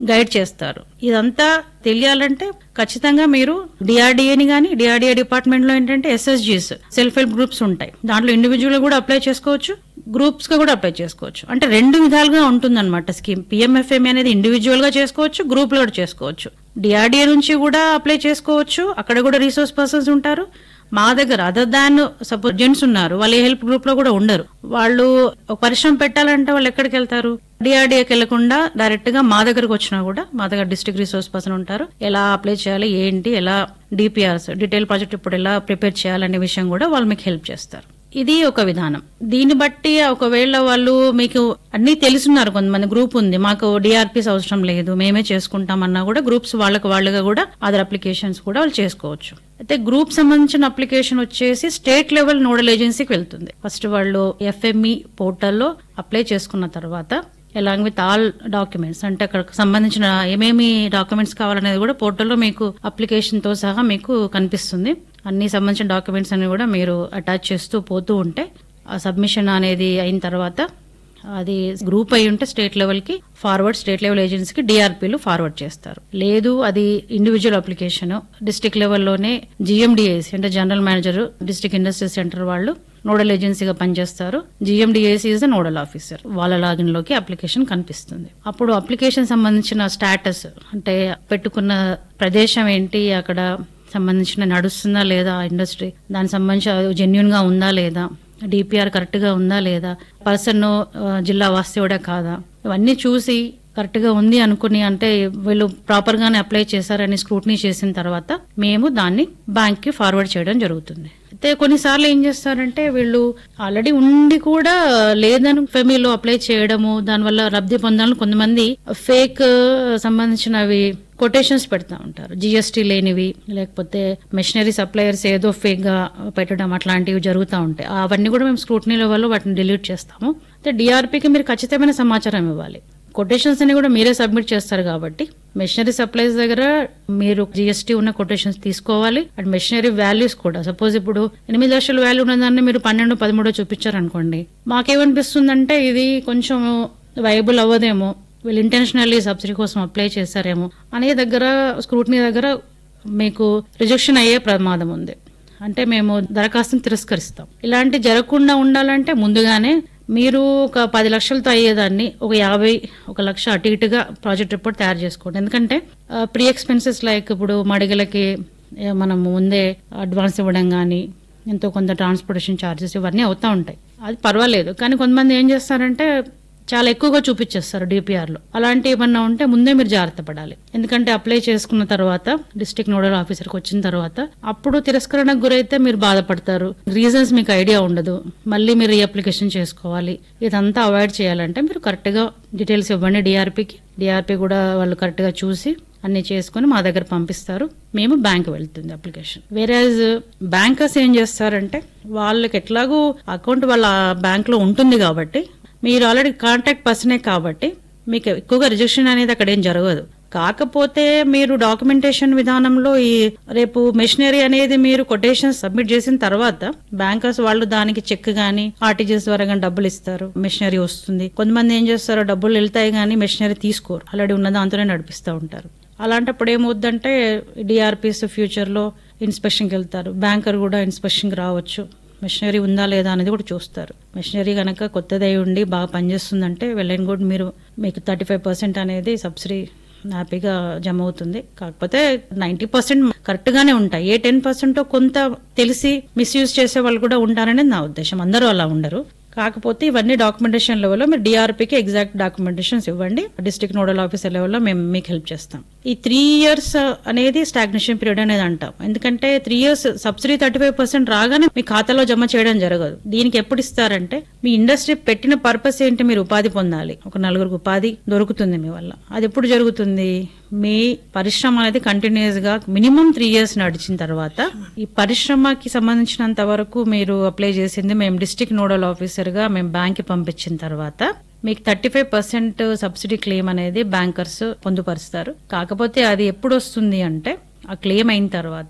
guide చేస్తారు ఇదంతా తెలియాలంటే ఖచ్చితంగా మీరు డిఆర్డిఏని కానీ డిఆర్డిఏ డిపార్ట్మెంట్ లో ఏంటంటే ఎస్ఎస్జీస్ సెల్ఫ్ హెల్ప్ గ్రూప్స్ ఉంటాయి దాంట్లో ఇండివిజువల్ కూడా అప్లై చేసుకోవచ్చు గ్రూప్స్ గా కూడా అప్లై చేసుకోవచ్చు అంటే రెండు విధాలుగా ఉంటుందన్నమాట స్కీమ్ పిఎంఎఫ్ఎం అనేది ఇండివిజువల్ గా చేసుకోవచ్చు గ్రూప్ లో కూడా చేసుకోవచ్చు డిఆర్డిఏ నుంచి కూడా అప్లై చేసుకోవచ్చు అక్కడ కూడా రీసోర్స్ పర్సన్స్ ఉంటారు మా దగ్గర అదర్ దాన్ సపోజ్ జెంట్స్ ఉన్నారు వాళ్ళు ఏ హెల్ప్ గ్రూప్ లో కూడా ఉండరు వాళ్ళు ఒక పరిశ్రమ పెట్టాలంటే వాళ్ళు ఎక్కడికి వెళ్తారు డిఆర్డీఏకి వెళ్లకుండా డైరెక్ట్ గా మా దగ్గరకు వచ్చినా కూడా మా దగ్గర డిస్ట్రిక్ట్ రిసోర్స్ పర్సన్ ఉంటారు ఎలా అప్లై చేయాలి ఏంటి ఎలా డిపిఆర్స్ డీటెయిల్ ప్రాజెక్ట్ ఇప్పుడు ఎలా ప్రిపేర్ చేయాలనే విషయం కూడా వాళ్ళు మీకు హెల్ప్ చేస్తారు ఇది ఒక విధానం దీన్ని బట్టి ఒకవేళ వాళ్ళు మీకు అన్ని తెలుసున్నారు కొంతమంది గ్రూప్ ఉంది మాకు డిఆర్పిస్ అవసరం లేదు మేమే చేసుకుంటామన్నా కూడా గ్రూప్స్ వాళ్ళకి వాళ్ళుగా కూడా అదర్ అప్లికేషన్స్ కూడా వాళ్ళు చేసుకోవచ్చు అయితే గ్రూప్ సంబంధించిన అప్లికేషన్ వచ్చేసి స్టేట్ లెవెల్ నోడల్ ఏజెన్సీకి వెళ్తుంది ఫస్ట్ వాళ్ళు ఎఫ్ఎంఈ పోర్టల్లో అప్లై చేసుకున్న తర్వాత అలాంగ్ విత్ ఆల్ డాక్యుమెంట్స్ అంటే అక్కడ సంబంధించిన ఏమేమి డాక్యుమెంట్స్ కావాలనేది కూడా పోర్టల్లో మీకు అప్లికేషన్ తో సహా మీకు కనిపిస్తుంది అన్ని సంబంధించిన డాక్యుమెంట్స్ అన్ని కూడా మీరు అటాచ్ చేస్తూ పోతూ ఉంటే ఆ సబ్మిషన్ అనేది అయిన తర్వాత అది గ్రూప్ అయి ఉంటే స్టేట్ లెవెల్ కి ఫార్వర్డ్ స్టేట్ లెవెల్ ఏజెన్సీకి డిఆర్పీలు ఫార్వర్డ్ చేస్తారు లేదు అది ఇండివిజువల్ అప్లికేషన్ డిస్టిక్ లెవెల్లోనే జిఎండిఏసి అంటే general manager district industry centre వాళ్ళు నోడల్ ఏజెన్సీగా పనిచేస్తారు GMDAC is the nodal officer వాళ్ళ లాగిన్ లోకి అప్లికేషన్ కనిపిస్తుంది అప్పుడు అప్లికేషన్ సంబంధించిన స్టాటస్ అంటే పెట్టుకున్న ప్రదేశం ఏంటి అక్కడ సంబంధించిన నడుస్తుందా లేదా ఇండస్ట్రీ దానికి సంబంధించి జెన్యున్ గా ఉందా లేదా డిపిఆర్ కరెక్ట్ గా ఉందా లేదా పర్సన్ జిల్లా వాస్తవుడా కాదా ఇవన్నీ చూసి కరెక్ట్ గా ఉంది అనుకుని అంటే వీళ్ళు ప్రాపర్ గానే అప్లై చేశారని స్క్రూటనీ చేసిన తర్వాత మేము దాన్ని బ్యాంక్ కి ఫార్వర్డ్ చేయడం జరుగుతుంది అయితే కొన్నిసార్లు ఏం చేస్తారంటే వీళ్ళు ఆల్రెడీ ఉండి కూడా లేదని ఫెమీలో అప్లై చేయడము దానివల్ల లబ్ధి పొందాలని కొంతమంది ఫేక్ సంబంధించినవి కొటేషన్స్ పెడతా ఉంటారు జిఎస్టీ లేనివి లేకపోతే మెషినరీ సప్లయర్స్ ఏదో ఫేక్ గా పెట్టడం అట్లాంటివి జరుగుతూ ఉంటాయి అవన్నీ కూడా మేము స్క్రూటనీ లెవెల్లో వాటిని డిలీట్ చేస్తాము అయితే డిఆర్పీకి మీరు ఖచ్చితమైన సమాచారం ఇవ్వాలి కొటేషన్స్ అన్ని కూడా మీరే సబ్మిట్ చేస్తారు కాబట్టి మెషినరీ సప్లైస్ దగ్గర మీరు జిఎస్టీ ఉన్న కొటేషన్స్ తీసుకోవాలి అండ్ మెషినరీ వాల్యూస్ కూడా సపోజ్ ఇప్పుడు ఎనిమిది లక్షల వాల్యూ ఉన్నదాన్ని మీరు పన్నెండు పదమూడో చూపించారనుకోండి మాకేమనిపిస్తుందంటే ఇది కొంచెం వైబుల్ అవ్వదేమో వీళ్ళు ఇంటెన్షనల్లీ సబ్సిడీ కోసం అప్లై చేశారేమో అనే దగ్గర స్క్రూటనీ దగ్గర మీకు రిజెక్షన్ అయ్యే ప్రమాదం ఉంది అంటే మేము దరఖాస్తుని తిరస్కరిస్తాం ఇలాంటి జరగకుండా ఉండాలంటే ముందుగానే మీరు ఒక పది లక్షలతో అయ్యేదాన్ని ఒక యాభై ఒక లక్ష అటు ఇటుగా ప్రాజెక్ట్ రిపోర్ట్ తయారు చేసుకోండి ఎందుకంటే ప్రీ ఎక్స్పెన్సెస్ లైక్ ఇప్పుడు మడిగలకి ఏ, మనం ముందే అడ్వాన్స్ ఇవ్వడం కానీ ఎంతో కొంత ట్రాన్స్పోర్టేషన్ ఛార్జెస్ ఇవన్నీ అవుతూ ఉంటాయి అది పర్వాలేదు కానీ కొంతమంది ఏం చేస్తారంటే చాలా ఎక్కువగా చూపించేస్తారు డిపిఆర్ లో అలాంటి ఏమన్నా ఉంటే ముందే మీరు జాగ్రత్త పడాలి ఎందుకంటే అప్లై చేసుకున్న తర్వాత డిస్ట్రిక్ట్ నోడల్ ఆఫీసర్కి వచ్చిన తర్వాత అప్పుడు తిరస్కరణకు గురైతే మీరు బాధపడతారు రీజన్స్ మీకు ఐడియా ఉండదు మళ్ళీ మీరు ఈ అప్లికేషన్ చేసుకోవాలి ఇదంతా అవాయిడ్ చేయాలంటే మీరు కరెక్ట్ గా డీటెయిల్స్ ఇవ్వండి డిఆర్పికి డిఆర్పి కూడా వాళ్ళు కరెక్ట్ గా చూసి అన్ని చేసుకొని మా దగ్గర పంపిస్తారు మేము బ్యాంక్ వెళ్తుంది అప్లికేషన్ వేరే బ్యాంకర్స్ ఏం చేస్తారంటే వాళ్ళకి ఎట్లాగూ అకౌంట్ వాళ్ళ బ్యాంక్ లో ఉంటుంది కాబట్టి మీరు ఆల్రెడీ కాంటాక్ట్ పర్సనే కాబట్టి మీకు ఎక్కువగా రిజెక్షన్ అనేది అక్కడ ఏం జరగదు కాకపోతే మీరు డాక్యుమెంటేషన్ విధానంలో ఈ రేపు మెషినరీ అనేది మీరు కొటేషన్ సబ్మిట్ చేసిన తర్వాత బ్యాంకర్స్ వాళ్ళు దానికి చెక్ గానీ ఆర్టీజీఎస్ ద్వారా గానీ డబ్బులు ఇస్తారు మెషినరీ వస్తుంది కొంతమంది ఏం చేస్తారో డబ్బులు వెళ్తాయి కానీ మెషినరీ తీసుకోరు ఆల్రెడీ ఉన్న దాంతోనే నడిపిస్తూ ఉంటారు అలాంటప్పుడు ఏమవుద్దంటే డిఆర్పిస్ ఫ్యూచర్ లో ఇన్స్పెక్షన్కి వెళ్తారు బ్యాంకర్ కూడా ఇన్స్పెక్షన్కి రావచ్చు మెషినరీ ఉందా లేదా అనేది కూడా చూస్తారు మెషినరీ కనుక కొత్తదై ఉండి బాగా పనిచేస్తుందంటే వెల్ అండ్ గుడ్ మీరు మీకు థర్టీ ఫైవ్ పర్సెంట్ అనేది సబ్సిడీ హ్యాపీగా జమ అవుతుంది కాకపోతే నైంటీ పర్సెంట్ కరెక్ట్ గానే ఉంటాయి ఏ టెన్ పర్సెంట్ కొంత తెలిసి మిస్యూజ్ చేసే వాళ్ళు కూడా ఉంటారనేది నా ఉద్దేశం అందరూ అలా ఉండరు కాకపోతే ఇవన్నీ డాక్యుమెంటేషన్ లెవెల్లో మీరు డిఆర్పీకి ఎగ్జాక్ట్ డాక్యుమెంటేషన్స్ ఇవ్వండి డిస్ట్రిక్ట్ నోడల్ ఆఫీసర్ లెవెల్లో మేము మీకు హెల్ప్ చేస్తాం ఈ త్రీ ఇయర్స్ అనేది స్టాగ్నేషన్ పీరియడ్ అనేది అంటాం ఎందుకంటే three years subsidy thirty five percent రాగానే మీ ఖాతాలో జమ చేయడం జరగదు దీనికి ఎప్పుడు ఇస్తారంటే మీ ఇండస్ట్రీ పెట్టిన పర్పస్ ఏంటి మీరు ఉపాధి పొందాలి ఒక నలుగురికి ఉపాధి దొరుకుతుంది మీ వల్ల అది ఎప్పుడు జరుగుతుంది మీ పరిశ్రమ అనేది కంటిన్యూస్ గా మినిమం త్రీ ఇయర్స్ నడిచిన తర్వాత ఈ పరిశ్రమకి సంబంధించినంత వరకు మీరు అప్లై చేసింది మేము డిస్ట్రిక్ట్ నోడల్ ఆఫీసర్ గా మేము బ్యాంక్ కి పంపించిన తర్వాత మీకు thirty five percent subsidy claim అనేది బ్యాంకర్స్ పొందుపరుస్తారు కాకపోతే అది ఎప్పుడు వస్తుంది అంటే ఆ క్లెయిమ్ అయిన తర్వాత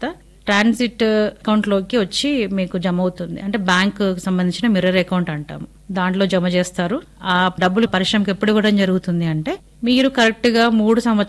ట్రాన్సిట్ అకౌంట్ లోకి వచ్చి మీకు జమ అవుతుంది అంటే బ్యాంక్ సంబంధించిన మిర్రర్ అకౌంట్ అంటాము దాంట్లో జమ చేస్తారు ఆ డబ్బులు పరిశ్రమకి ఎప్పుడు ఇవ్వడం జరుగుతుంది అంటే మీరు కరెక్ట్ గా మూడు సంవత్సరాలు